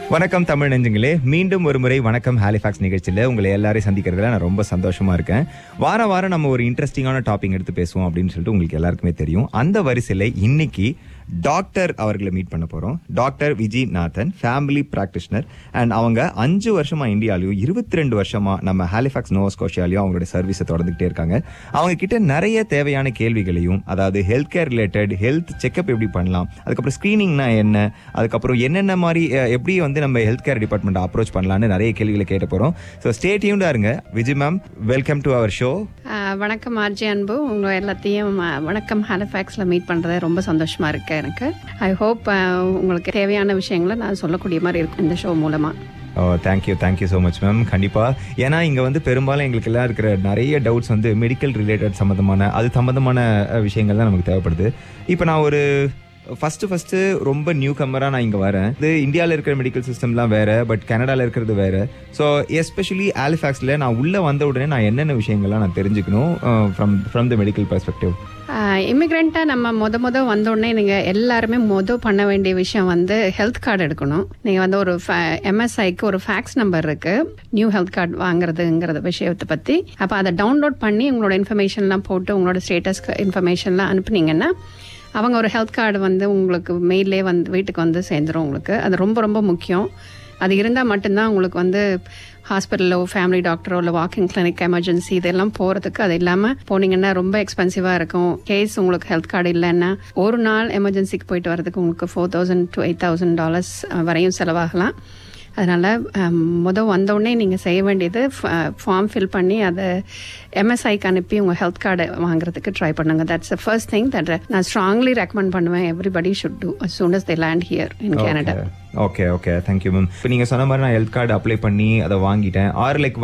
வணக்கம் தமிழ் நெஞ்சுங்களே மீண்டும் ஒரு முறை வணக்கம் ஹாலிஃபாக்ஸ் நிகழ்ச்சியில் உங்களை எல்லாரையும் சந்திக்கிறதுல நான் ரொம்ப சந்தோஷமா இருக்கேன் வார வாரம் நம்ம ஒரு இன்ட்ரெஸ்டிங்கான டாபிக் எடுத்து பேசுவோம் அப்படின்னு சொல்லிட்டு உங்களுக்கு எல்லாருக்குமே தெரியும் அந்த வரிசையில் இன்னைக்கு டாக்டர் அவர்களை மீட் பண்ண போறோம் doctor Viji Nathan family practitioner and அவங்க அஞ்சு வருஷமா இந்தியாலையும் இருபத்தி ரெண்டு வருஷமா நம்ம ஹாலிஃபாக்ஸ் நோவாஸ்கோஷியாலையும் அவங்களுடைய சர்வீஸை தொடர்ந்துகிட்டே இருக்காங்க அவங்க கிட்ட நிறைய தேவையான கேள்விகளையும் அதாவது health care related health checkup எப்படி பண்ணலாம் அதுக்கப்புறம் ஸ்கிரீனிங்னா என்ன அதுக்கப்புறம் என்னென்ன மாதிரி அஹ், எப்படி வந்து நம்ம ஹெல்த் கேர் டிபார்ட்மெண்ட் அப்ரோச் பண்ணலாம்னு நிறைய கேள்விகளை கேட்ட போறோம் ஸோ ஸ்டே டியூண்டா இருங்க Vijay ma'am welcome to our show ah வணக்கம் ஆர்ஜி அன்பு உங்கள் எல்லாத்தையும் ஆஹ் வணக்கம் ஹாலிஃபேக்ஸில் மீட் பண்ணுறது ரொம்ப சந்தோஷமாக இருக்கு எனக்கு ஐ ஹோப் உங்களுக்கு தேவையான விஷயங்களை நான் சொல்லக்கூடிய மாதிரி இருக்கும் இந்த ஷோ மூலமாக oh thank you thank you so much ma'am கண்டிப்பாக ஏன்னா இங்கே வந்து பெரும்பாலும் எங்களுக்கு எல்லாம் இருக்கிற நிறைய டவுட்ஸ் வந்து மெடிக்கல் ரிலேட்டட் சம்மந்தமான அது சம்மந்தமான அஹ், விஷயங்கள் தான் நமக்கு தேவைப்படுது இப்போ நான் ஒரு ஃபஸ்ட்டு ஃபஸ்ட்டு ரொம்ப நியூ கம்மராக நான் இங்கே வரேன் இது இந்தியாவில் இருக்கிற மெடிக்கல் சிஸ்டம்லாம் வேறு பட் கனடாவில் இருக்கிறது வேறு ஸோ எஸ்பெஷலி ஆலிஃபேக்ஸில் நான் உள்ளே வந்த உடனே நான் என்னென்ன விஷயங்கள்லாம் நான் தெரிஞ்சுக்கணும் from from the medical perspective இமிக்ரெண்ட்டாக நம்ம முத முத வந்த உடனே நீங்கள் எல்லாருமே முத பண்ண வேண்டிய விஷயம் வந்து ஹெல்த் கார்டு எடுக்கணும் நீங்கள் வந்து ஒரு எம்எஸ்ஐக்கு ஒரு ஃபேக்ஸ் நம்பர் இருக்குது நியூ ஹெல்த் கார்டு வாங்குறதுங்கிறத விஷயத்தை பற்றி அப்போ அதை டவுன்லோட் பண்ணி உங்களோட இன்ஃபர்மேஷன்லாம் போட்டு உங்களோட ஸ்டேட்டஸ் இன்ஃபர்மேஷன்லாம் அனுப்புனீங்கன்னா அவங்க ஒரு ஹெல்த் கார்டு வந்து உங்களுக்கு மெயிலே வந்து வீட்டுக்கு வந்து சேர்ந்துரும் உங்களுக்கு அது ரொம்ப ரொம்ப முக்கியம் அது இருந்தால் மட்டும்தான் உங்களுக்கு வந்து ஹாஸ்பிட்டலோ ஃபேமிலி டாக்டரோ இல்லை வாக்கிங் கிளினிக் எமர்ஜென்சி இதெல்லாம் போகிறதுக்கு அது இல்லாமல் போனீங்கன்னா ரொம்ப எக்ஸ்பென்சிவாக இருக்கும் கேஸ் உங்களுக்கு ஹெல்த் கார்டு இல்லைன்னா ஒரு நாள் எமர்ஜென்சிக்கு போயிட்டு வரதுக்கு உங்களுக்கு four thousand to eight thousand dollars வரையும் செலவாகலாம் அதனால் முத வந்தோடனே நீங்கள் செய்ய வேண்டியது ஃபார்ம் ஃபில் பண்ணி அதை எம்எஸ்ஐக்கு அனுப்பி உங்கள் ஹெல்த் கார்டு வாங்குறதுக்கு ட்ரை பண்ணுங்க that's the first thing that நான் ஸ்ட்ராங்லி ரெக்கமெண்ட் பண்ணுவேன் everybody should do as soon as they land here in Canada. Okay okay thank you ma'am இப்போ நீங்கள் சொன்ன மாதிரி நான் ஹெல்த் கார்டு அப்ளை பண்ணி அதை வாங்கிட்டேன் ஆர் லைக்